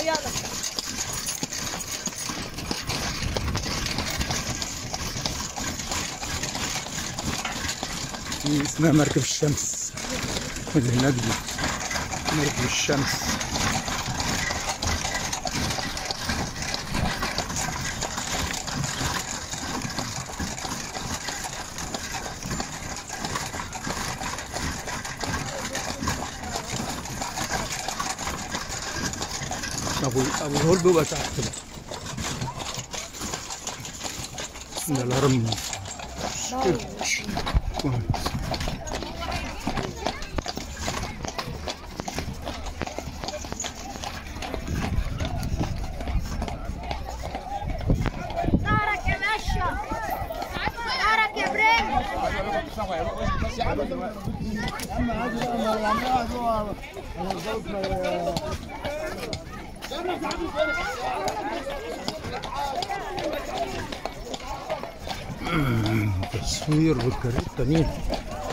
يلا دي اسمها مركب الشمس اللي هناك دي مركب الشمس ابو ابو الهول بيبقى تحت كده ده الهرم كويس نارك يا باشا نارك يا برنس تصوير بالكاريتا التانيين